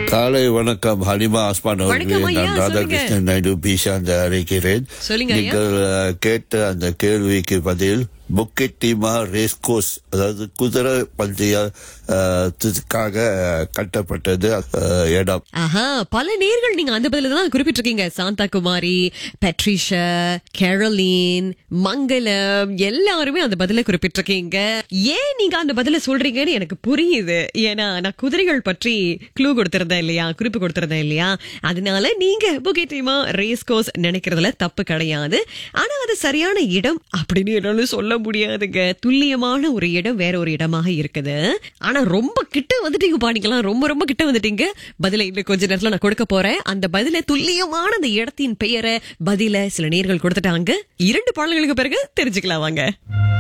காலை வணக்கம் ஹலிமா ஆஸ்மான் வணக்கம் அவர்களே ஐயா, நான் ராதாகிருஷ்ணன் நாயுடு பீஷாந்த் அழைக்கிறேன் சொல்லுங்க ஐயா. நீங்கள் அஹ், கேட்ட அந்த கேள்விக்கு பதில் புக்கெட் டீமா ரேஸ் கோர்ஸ் அதாவது குதிரை பந்தயத்துக்காக கட்டப்பட்டது அஹ், இடம் ஆஹா பல நேர்கள் நீங்க அந்த பதில தான் குறிப்பிட்டிருக்கீங்க சாந்தா குமாரி பெட்ரிஷா கேரளின் மங்களம் எல்லாருமே அந்த பதில குறிப்பிட்டிருக்கீங்க ஏன் நீங்க அந்த பதில சொல்றீங்கன்னு எனக்கு புரியுது ஏன்னா நான் குதிரைகள் பற்றி க்ளூ கொடுத்திருந்தேன் இல்லையா குறிப்பு கொடுத்திருந்தேன் இல்லையா அதனால நீங்க புகேட்டிமா ரேஸ் கோர்ஸ் நினைக்கிறதுல தப்பு கிடையாது ஆனா அது சரியான இடம் அப்படின்னு என்னால சொல்ல முடியாதுங்க துல்லியமான ஒரு இடம் வேற ஒரு இடமாக இருக்குது ஆனா ரொம்ப கிட்ட வந்துட்டீங்க பாடிக்கலாம் ரொம்ப ரொம்ப கிட்ட வந்துட்டீங்க பதில இன்னும் கொஞ்ச நேரத்துல நான் கொடுக்க போறேன் அந்த பதில துல்லியமான அந்த இடத்தின் பெயரை பதில சில நேர்கள் கொடுத்துட்டாங்க இரண்டு பாடல்களுக்கு பிறகு தெரிஞ்சுக்கலாம் வாங்க